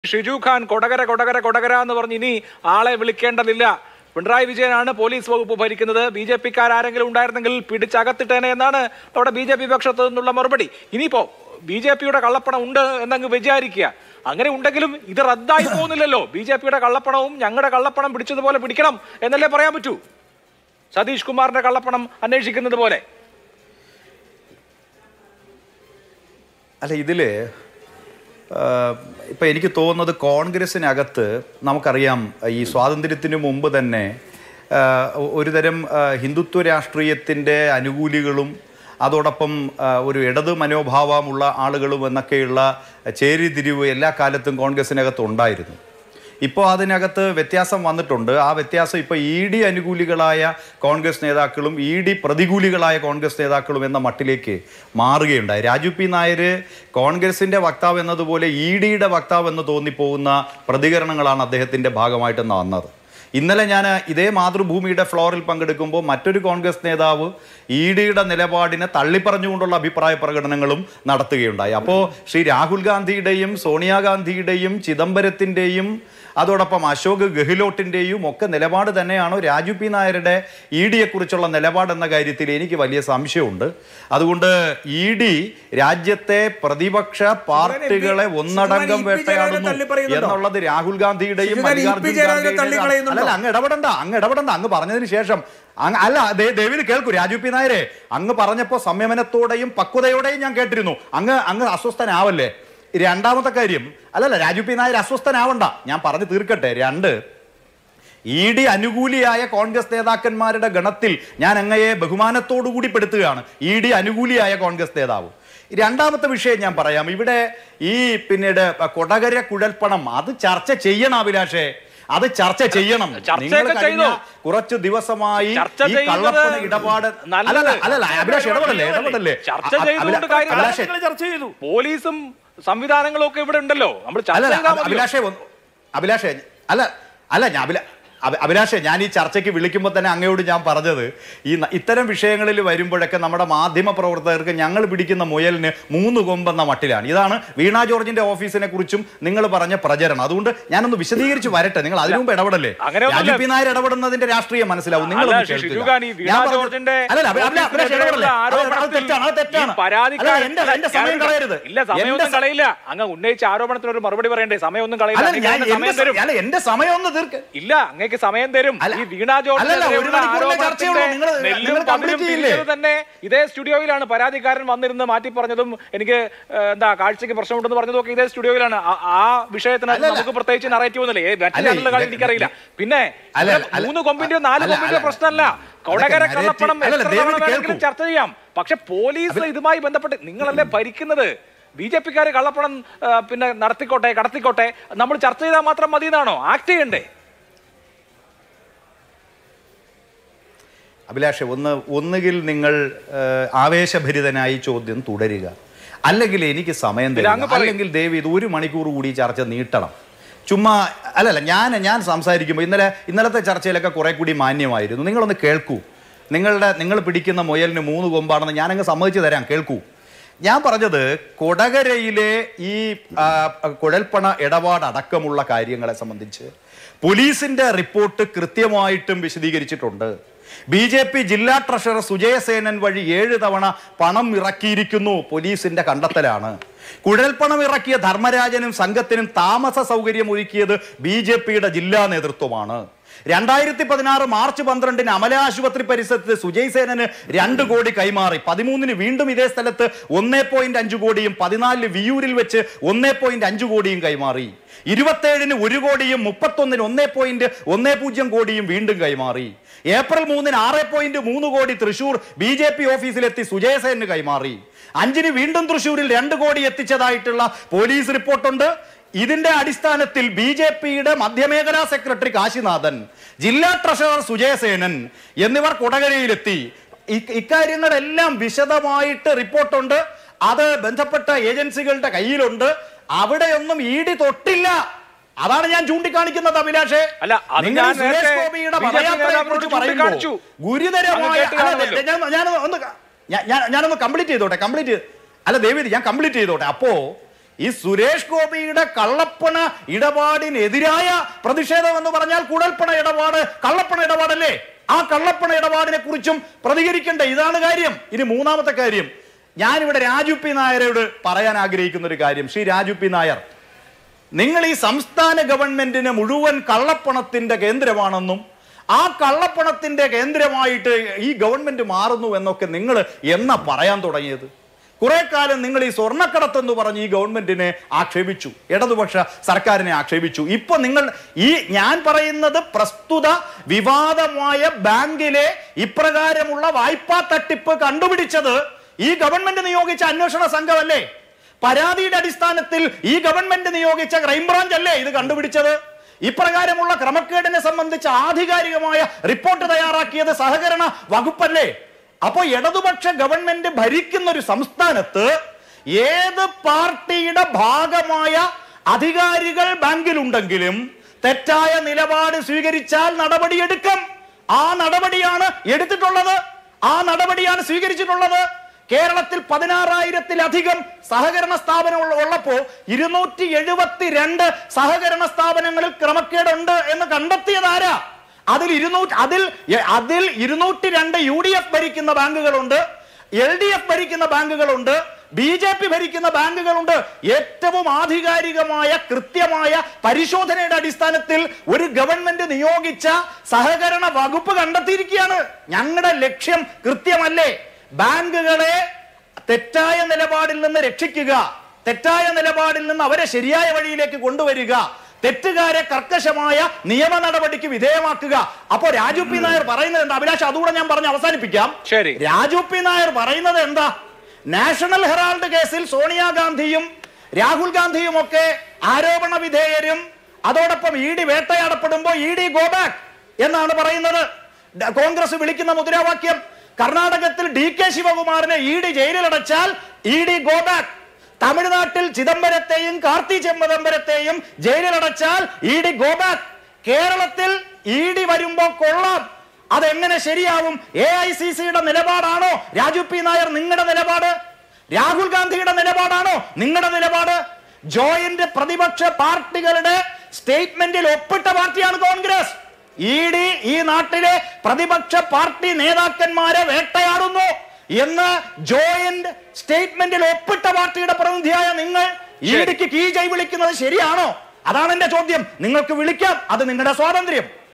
ഷിജു ഖാൻ കൊടകര കൊടകര കൊടകര എന്ന് പറഞ്ഞ് ഇനി ആളെ വിളിക്കേണ്ടതില്ല പിണറായി വിജയനാണ് പോലീസ് വകുപ്പ് ഭരിക്കുന്നത് ബി ജെ പിക്കാർ ആരെങ്കിലും ഉണ്ടായിരുന്നെങ്കിൽ പിടിച്ചകത്തിട്ടേനെ എന്നാണ് അവിടെ ബി ജെ പി പക്ഷത്ത് നിന്നുള്ള മറുപടി ഇനിയിപ്പോ ബി ജെ പിയുടെ കള്ളപ്പണം ഉണ്ട് എന്നങ്ങ് വിചാരിക്കുക അങ്ങനെ ഉണ്ടെങ്കിലും ഇത് റദ്ദായി പോകുന്നില്ലല്ലോ ബി ജെ പിയുടെ കള്ളപ്പണവും ഞങ്ങളുടെ കള്ളപ്പണം പിടിച്ചതുപോലെ പിടിക്കണം എന്നല്ലേ പറയാൻ പറ്റൂ സതീഷ് കുമാറിന്റെ കള്ളപ്പണം അന്വേഷിക്കുന്നത് പോലെ അല്ല ഇതില് ആഹ്, ഇപ്പൊ എനിക്ക് തോന്നുന്നത് കോൺഗ്രസിനകത്ത് നമുക്കറിയാം ഈ സ്വാതന്ത്ര്യത്തിന് മുമ്പ് തന്നെ ആഹ്, ഒരുതരം ആഹ്, ഹിന്ദുത്വ രാഷ്ട്രീയത്തിൻ്റെ അനുകൂലികളും അതോടൊപ്പം ആഹ്, ഒരു ഇടത് മനോഭാവമുള്ള ആളുകളും എന്നൊക്കെയുള്ള ചേരിതിരിവ് എല്ലാ കാലത്തും കോൺഗ്രസിനകത്ത് ഉണ്ടായിരുന്നു ഇപ്പോൾ അതിനകത്ത് വ്യത്യാസം വന്നിട്ടുണ്ട് ആ വ്യത്യാസം ഇപ്പോൾ ഇ ഡി അനുകൂലികളായ കോൺഗ്രസ് നേതാക്കളും ഇ ഡി പ്രതികൂലികളായ കോൺഗ്രസ് നേതാക്കളും എന്ന മട്ടിലേക്ക് മാറുകയുണ്ടായി രാജു പി നായർ കോൺഗ്രസിൻ്റെ വക്താവ് എന്നതുപോലെ ഇ ഡിയുടെ വക്താവ് എന്ന് തോന്നിപ്പോകുന്ന പ്രതികരണങ്ങളാണ് അദ്ദേഹത്തിൻ്റെ ഭാഗമായിട്ട് വന്നത് ഇന്നലെ ഞാൻ ഇതേ മാതൃഭൂമിയുടെ ഫ്ലോറിൽ പങ്കെടുക്കുമ്പോൾ മറ്റൊരു കോൺഗ്രസ് നേതാവ് ഇ ഡിയുടെ നിലപാടിനെ തള്ളിപ്പറഞ്ഞുകൊണ്ടുള്ള അഭിപ്രായ പ്രകടനങ്ങളും നടത്തുകയുണ്ടായി അപ്പോൾ ശ്രീ രാഹുൽ ഗാന്ധിയുടെയും സോണിയാഗാന്ധിയുടെയും ചിദംബരത്തിൻ്റെയും അതോടൊപ്പം അശോക് ഗെഹ്ലോട്ടിൻ്റെയും ഒക്കെ നിലപാട് തന്നെയാണോ രാജു പി നായരുടെ ഇ ഡിയെക്കുറിച്ചുള്ള നിലപാടെന്ന കാര്യത്തിൽ എനിക്ക് വലിയ സംശയമുണ്ട് അതുകൊണ്ട് ഇ ഡി രാജ്യത്തെ പ്രതിപക്ഷ പാർട്ടികളെ ഒന്നടങ്കം ഇ പി ജയരാജനെ വേട്ടയാടുന്നു തള്ളിപ്പറയുന്നുണ്ടോ? എന്നുള്ളത് രാഹുൽ ഗാന്ധിയുടെയും ശിവരാജ് ഇ പി മല്ലികാർജ്ജുൻ ജയരാജനെ ഖാർഗെയുടെയും തള്ളിക്കളയുന്നുണ്ടോ? അല്ലല്ല അങ്ങ് ഇടപെടണ്ട അങ്ങ് ഇടപെടണ്ട അങ്ങ് പറഞ്ഞതിന് ശേഷം അങ്ങ് അല്ല ദേ- ദയവിത് കേൾക്കൂ രാജു പി നായരെ അങ്ങ് പറഞ്ഞപ്പോൾ സംയമനത്തോടെയും പക്വതയോടെയും ഞാൻ കേട്ടിരുന്നു അങ്ങ് അങ്ങ് അസ്വസ്ഥനാവല്ലേ രണ്ടാമത്തെ കാര്യം അല്ലല്ല രാജു പി നായർ അസ്വസ്ഥനാവണ്ട ഞാൻ പറഞ്ഞു തീർക്കട്ടെ രണ്ട് ഇ ഡി അനുകൂലിയായ കോൺഗ്രസ് നേതാക്കന്മാരുടെ ഗണത്തിൽ ഞാൻ അങ്ങയെ ബഹുമാനത്തോടുകൂടി പെടുത്തുകയാണ് ഇ ഡി അനുകൂലിയായ കോൺഗ്രസ് നേതാവ് രണ്ടാമത്തെ വിഷയം ഞാൻ പറയാം ഇവിടെ ഈ പിന്നീട് കൊടകര കുഴൽപ്പണം അത് ചർച്ച ചെയ്യണം അഭിലാഷേ അത് ചർച്ച ചെയ്യണം ചർച്ചയൊക്കെ നിങ്ങൾ കഴിഞ്ഞ ചെയ്തോ? കുറച്ച് ദിവസമായി ചർച്ച ഈ ചെയ്യുന്നത് കള്ളപ്പണ ഇടപാട് നല്ലത്. അല്ലല്ല അല്ലല്ല അഭിലാഷ് ഇടപെടല്ലേ ഇടപെടല്ലേ ചർച്ച അ- അ- ചെയ്തുകൊണ്ട് അഭിലാ- കാര്യമില്ല. അഭിലാഷേ ചർച്ച ചെയ്തു പോലീസും സംവിധാനങ്ങളും ഒക്കെ ഇവിടെ ഉണ്ടല്ലോ നമ്മൾ ചർച്ച അല്ല ചെയ്താൽ മതിയോ? അഭിലാഷേ ഒന്ന്- അഭിലാഷേ അല്ല അല്ല ഞാൻ അഭില അഭി- അഭിലാഷേ ഞാൻ ഈ ചർച്ചയ്ക്ക് വിളിക്കുമ്പോൾ തന്നെ അങ്ങയോട് ഞാൻ പറഞ്ഞത് ഈ ന- ഇത്തരം വിഷയങ്ങളിൽ വരുമ്പോഴൊക്കെ നമ്മുടെ മാധ്യമ പ്രവർത്തകർക്ക് ഞങ്ങൾ പിടിക്കുന്ന മുയലിന് മൂന്ന് കൊമ്പെന്ന മട്ടിലാണ് ഇതാണ് വീണ ജോർജിന്റെ ഓഫീസിനെ കുറിച്ചും നിങ്ങൾ പറഞ്ഞ പ്രചരണം അതുകൊണ്ട് ഞാനൊന്ന് വിശദീകരിച്ച് വരട്ടെ നിങ്ങൾ അതിനു മുമ്പ് ഇടപെടല്ലേ അങ്ങനെയൊന്നുമില്ല. രാജു പി നായർ ഇടപെടുന്നതിന്റെ രാഷ്ട്രീയം മനസ്സിലാവും നിങ്ങൾ അല്ല, ഒന്ന് ശ്രീ കേൾക്കുക. ഷിജുഖാൻ, ഈ വീണ ഞാൻ പറഞ്ഞത്- ജോർജിന്റെ അല്ലല്ല, അഭി- അഭിലാ- അഭിലാഷ് ഓഫീസിനെതിരെയുള്ള ഇടപെടല്ലേ? അത് അത് ആരോപണത്തിൽ തെറ്റാണ് അത് തെറ്റാണ് ഈ പരാതിക്കാരൻ- അല്ല, എന്റെ എന്റെ സമയം ഞാൻ- കളയരുത് ഇല്ല സമയമൊന്നും എന്റെ സ- കളയില്ല അങ്ങ് ഉന്നയിച്ച ആരോപണത്തിന് ഒരു മറുപടി പറയണ്ടേ സമയമൊന്നും കളയില്ല അല്ല അങ്ങേക്ക് ഞാൻ അതിന് എന്റെ സമയം തരും സ- അല്ല എന്റെ സമയം ഒന്ന് തീർക്ക് ഇല്ല അങ്ങേക്ക് സമയം തരും അല്ല, ഈ വീണ ജോർജിനെതിരെയുള്ള അല്ലല്ല, ഒരു മണിക്കൂറിലെ ചർച്ചയുള്ളൂ. ആരോപണത്തിന്റെ നിങ്ങള് നെല്ലും നിങ്ങള് പതിരും complete ചെയ്യില്ലേ? തിരിച്ചത് തന്നെ ഇതേ സ്റ്റുഡിയോയിലാണ് പരാതിക്കാരൻ വന്നിരുന്ന് മാറ്റി പറഞ്ഞതും എനിക്ക് ഏഹ്, എന്താ കാഴ്ചക്ക് പ്രശ്നമുണ്ടെന്ന് പറഞ്ഞതും ഒക്കെ ഇതേ സ്റ്റുഡിയോയിലാണ് ആ- ആ വിഷയത്തിന് അല്ലല്ല. നമുക്ക് പ്രത്യേകിച്ച് നറേറ്റീവ് ഒന്നുമില്ല ഏ, മറ്റു അല്ല, ചാനലുകളുടെ കാര്യം ഇത് എനിക്കറിയില്ല പിന്നെ അല്ല, ഇവിടെ അല്ല, മൂന്ന് കൊമ്പിന്റെയോ നാല് അല്ല, കൊമ്പിന്റെയോ അല്ല. പ്രശ്നമല്ല കൊടകര narrative- കള്ളപ്പണം അല്ലല്ല, എത്ര ദയവ് തവണ ഇത് വേണമെങ്കിലും കേൾക്കൂ. ചർച്ച ചെയ്യാം പക്ഷെ പോലീസ് ഇതുമായി ബന്ധപ്പെട്ട് നിങ്ങളല്ലേ ഭരിക്കുന്നത് ബി ജെ പിക്കാർ കള്ളപ്പണം ആ, പിന്നെ നടത്തിക്കോട്ടെ കടത്തിക്കോട്ടെ നമ്മൾ ചർച്ച ചെയ്താൽ മാത്രം മതി എന്നാണോ ആക്ട് ചെയ്യണ്ടേ അഭിലാഷ് ഒന്ന് ഒന്നുകിൽ നിങ്ങൾ ഏഹ്, ആവേശഭരിതനായി ചോദ്യം തുടരുക അല്ലെങ്കിൽ എനിക്ക് സമയം ഇല്ല, തരിക അങ്ങ് പറയൂ. അല്ലെങ്കിൽ ദേവി ഇത് ഒരു മണിക്കൂർ കൂടി ഈ ചർച്ച നീട്ടണം ചുമ്മാ അല്ലല്ല ഞാൻ ഞാൻ സംസാരിക്കുമ്പോൾ ഇന്നലെ ഇന്നലത്തെ ചർച്ചയിലൊക്കെ കുറെ കൂടി മാന്യമായിരുന്നു നിങ്ങളൊന്ന് കേൾക്കൂ നിങ്ങളുടെ നിങ്ങൾ പിടിക്കുന്ന മുയലിന് മൂന്ന് കൊമ്പാണെന്ന് ഞാനങ്ങ് സമ്മതിച്ചു തരാം കേൾക്കൂ ഞാൻ പറഞ്ഞത് കൊടകരയിലെ ഈ ആ, കുഴൽപ്പണ ഇടപാട് അടക്കമുള്ള കാര്യങ്ങളെ സംബന്ധിച്ച് പോലീസിന്റെ റിപ്പോർട്ട് കൃത്യമായിട്ടും വിശദീകരിച്ചിട്ടുണ്ട് ബി ജെ പി ജില്ലാ ട്രഷറർ സുജയസേനൻ വഴി ഏഴ് തവണ പണം ഇറക്കിയിരിക്കുന്നു പോലീസിന്റെ കണ്ടെത്തലാണ് കുഴൽപ്പണം ഇറക്കിയ ധർമ്മരാജനും സംഘത്തിനും താമസ സൗകര്യം ഒരുക്കിയത് ബി ജെ പിയുടെ ജില്ലാ നേതൃത്വമാണ് രണ്ടായിരത്തി പതിനാറ് മാർച്ച് പന്ത്രണ്ടിന് അമല ആശുപത്രി പരിസരത്ത് സുജയ് സേനന് രണ്ട് കോടി കൈമാറി പതിമൂന്നിന് വീണ്ടും ഇതേ സ്ഥലത്ത് ഒന്നേ പോയിന്റ് അഞ്ച് കോടിയും പതിനാലിന് വിയൂരിൽ വെച്ച് ഒന്നേ പോയിന്റ് അഞ്ച് കോടിയും കൈമാറി ഇരുപത്തേഴിന് ഒരു കോടിയും മുപ്പത്തൊന്നിന് ഒന്നേ പോയിന്റ് ഒന്നേ പൂജ്യം കോടിയും വീണ്ടും കൈമാറി ഏപ്രിൽ മൂന്നിന് ആറ് പോയിന്റ് മൂന്ന് കോടി തൃശൂർ ബി ജെ പി ഓഫീസിലെത്തി സുജയസേനന് കൈമാറി അഞ്ചിന് വീണ്ടും തൃശൂരിൽ രണ്ട് കോടി എത്തിച്ചതായിട്ടുള്ള പോലീസ് റിപ്പോർട്ടുണ്ട് ഇതിന്റെ അടിസ്ഥാനത്തിൽ ബി ജെ പിയുടെ മധ്യമേഖലാ സെക്രട്ടറി കാശിനാഥൻ ജില്ലാ ട്രഷറർ സുജയസേനൻ എന്നിവർ കൊടകരയിലെത്തി ഇ- ഇക്കാര്യങ്ങളെല്ലാം വിശദമായിട്ട് റിപ്പോർട്ടുണ്ട് അത് ബന്ധപ്പെട്ട ഏജൻസികളുടെ കയ്യിലുണ്ട് അവിടെയൊന്നും ഇ ഡി തൊട്ടില്ല അതാണ് ഞാൻ ചൂണ്ടിക്കാണിക്കുന്നത് അഭിലാഷേ അല്ല, അത് നിങ്ങൾ ഞാൻ സുരേഷ് നേരത്തെ ഗോപിയുടെ ബി ജെ പി പദയാത്രയെക്കുറിച്ച് നേതാവിനോട് പറയുമ്പോൾ ചൂണ്ടിക്കാണിച്ചു. ഗുരുതരമായ അങ്ങ് കേട്ട് അല്ല, കാണുമല്ലോ. ഞാൻ ഞാൻ ഒന്ന് ക- ഞാൻ- ഞാൻ- ഞാനൊന്ന് കംപ്ലീറ്റ് ചെയ്തോട്ടെ കംപ്ലീറ്റ് അല്ല ദേവി ഞാൻ കംപ്ലീറ്റ് ചെയ്തോട്ടെ അപ്പോ ഈ സുരേഷ് ഗോപിയുടെ കള്ളപ്പണ ഇടപാടിനെതിരായ പ്രതിഷേധം എന്ന് പറഞ്ഞാൽ കുഴൽപ്പണ ഇടപാട് കള്ളപ്പണ ഇടപാടല്ലേ ആ കള്ളപ്പണ ഇടപാടിനെ കുറിച്ചും പ്രതികരിക്കണ്ടേ ഇതാണ് കാര്യം ഇനി മൂന്നാമത്തെ കാര്യം ഞാനിവിടെ രാജു പി നായരോട് പറയാൻ ആഗ്രഹിക്കുന്ന ഒരു കാര്യം ശ്രീ രാജു പി നായർ നിങ്ങൾ ഈ സംസ്ഥാന ഗവൺമെന്റിന് മുഴുവൻ കള്ളപ്പണത്തിന്റെ കേന്ദ്രമാണെന്നും ആ കള്ളപ്പണത്തിന്റെ കേന്ദ്രമായിട്ട് ഈ ഗവൺമെന്റ് മാറുന്നു എന്നൊക്കെ നിങ്ങൾ എന്നാ പറയാൻ തുടങ്ങിയത് കുറെ കാലം നിങ്ങൾ ഈ സ്വർണ്ണക്കടത്ത് എന്ന് പറഞ്ഞ് ഈ ഗവൺമെന്റിനെ ആക്ഷേപിച്ചു ഇടതുപക്ഷ സർക്കാരിനെ ആക്ഷേപിച്ചു ഇപ്പൊ നിങ്ങൾ ഈ ഞാൻ പറയുന്നത് പ്രസ്തുത വിവാദമായ ബാങ്കിലെ ഇപ്രകാരമുള്ള വായ്പാ തട്ടിപ്പ് കണ്ടുപിടിച്ചത് ഈ ഗവൺമെന്റ് നിയോഗിച്ച അന്വേഷണ സംഘമല്ലേ പരാതിയുടെ അടിസ്ഥാനത്തിൽ ഈ ഗവൺമെന്റ് നിയോഗിച്ച ക്രൈംബ്രാഞ്ച് അല്ലേ ഇത് കണ്ടുപിടിച്ചത് ഇപ്രകാരമുള്ള ക്രമക്കേടിനെ സംബന്ധിച്ച് ആധികാരികമായ റിപ്പോർട്ട് തയ്യാറാക്കിയത് സഹകരണ വകുപ്പല്ലേ അപ്പോ ഇടതുപക്ഷ ഗവൺമെന്റ് ഭരിക്കുന്ന ഒരു സംസ്ഥാനത്ത് ഏത് പാർട്ടിയുടെ ഭാഗമായ അധികാരികൾ ബാങ്കിലുണ്ടെങ്കിലും തെറ്റായ നിലപാട് സ്വീകരിച്ചാൽ നടപടിയെടുക്കും ആ നടപടിയാണ് എടുത്തിട്ടുള്ളത് ആ നടപടിയാണ് സ്വീകരിച്ചിട്ടുള്ളത് കേരളത്തിൽ പതിനാറായിരത്തിലധികം സഹകരണ സ്ഥാപനങ്ങൾ ഉള്ളപ്പോ ഇരുന്നൂറ്റി എഴുപത്തി രണ്ട് സഹകരണ സ്ഥാപനങ്ങളിൽ ക്രമക്കേടുണ്ട് എന്ന് കണ്ടെത്തിയതാരാ അതിൽ ഇരുന്നൂറ്റി അതിൽ അതിൽ ഇരുന്നൂറ്റി രണ്ട് യു ഡി എഫ് ഭരിക്കുന്ന ബാങ്കുകളുണ്ട് എൽ ഡി എഫ് ഭരിക്കുന്ന ബാങ്കുകളുണ്ട് ബി ജെ പി ഭരിക്കുന്ന ബാങ്കുകളുണ്ട് ഏറ്റവും ആധികാരികമായ കൃത്യമായ പരിശോധനയുടെ അടിസ്ഥാനത്തിൽ ഒരു ഗവൺമെന്റ് നിയോഗിച്ച സഹകരണ വകുപ്പ് കണ്ടെത്തിയിരിക്കുകയാണ് ഞങ്ങളുടെ ലക്ഷ്യം കൃത്യമല്ലേ ബാങ്കുകളെ തെറ്റായ നിലപാടിൽ നിന്ന് രക്ഷിക്കുക തെറ്റായ നിലപാടിൽ നിന്ന് അവരെ ശരിയായ വഴിയിലേക്ക് കൊണ്ടുവരിക തെറ്റുകാരെ കർക്കശമായ നിയമ നടപടിക്ക് വിധേയമാക്കുക അപ്പോ രാജു പി നായർ പറയുന്നത് എന്താ അഭിലാഷ് അതുകൂടെ ഞാൻ പറഞ്ഞ് അവസാനിപ്പിക്കാം ശരി. രാജു പി നായർ പറയുന്നത് എന്താ നാഷണൽ ഹെറാൾഡ് കേസിൽ സോണിയാഗാന്ധിയും രാഹുൽ ഗാന്ധിയും ഒക്കെ ആരോപണ വിധേയരും അതോടൊപ്പം ഇ ഡി വേട്ടയാടപ്പെടുമ്പോ ഇ ഡി ഗോ ബാക്ക് എന്നാണ് പറയുന്നത് ഡ- കോൺഗ്രസ് വിളിക്കുന്ന മുദ്രാവാക്യം കർണാടകത്തിൽ ഡി കെ ശിവകുമാറിനെ ഇ ഡി ജയിലിലടച്ചാൽ ഇ ഡി ഗോ ബാക്ക് തമിഴ്നാട്ടിൽ ചിദംബരത്തെയും കാർത്തി ചിദംബരത്തെയും ജയിലിലടച്ചാൽ ഇ ഡി ഗോ ബാക്ക് കേരളത്തിൽ ഇ ഡി വരുമ്പോ കൊള്ളാം അതെങ്ങനെ ശരിയാവും എ ഐ സി സിയുടെ നിലപാടാണോ രാജു പി നായർ നിങ്ങളുടെ നിലപാട് രാഹുൽ ഗാന്ധിയുടെ നിലപാടാണോ നിങ്ങളുടെ നിലപാട് ജോയിന്റ് പ്രതിപക്ഷ പാർട്ടികളുടെ സ്റ്റേറ്റ്മെന്റിൽ ഒപ്പിട്ട പാർട്ടിയാണ് കോൺഗ്രസ് ഇ ഡി ഈ നാട്ടിലെ പ്രതിപക്ഷ പാർട്ടി നേതാക്കന്മാരെ വേട്ടയാടുന്നു എന്ന് ജോയിന്റ് സ്റ്റേറ്റ്മെന്റിൽ ഒപ്പിട്ട പാർട്ടിയുടെ പ്രതിനിധിയായ നിങ്ങൾ ഇ ഡിക്ക് കീ ജയ് വിളിക്കുന്നത് ശരിയാണോ അതാണ് എന്റെ ചോദ്യം നിങ്ങൾക്ക് വിളിക്കാം അത് നിങ്ങളുടെ സ്വാതന്ത്ര്യം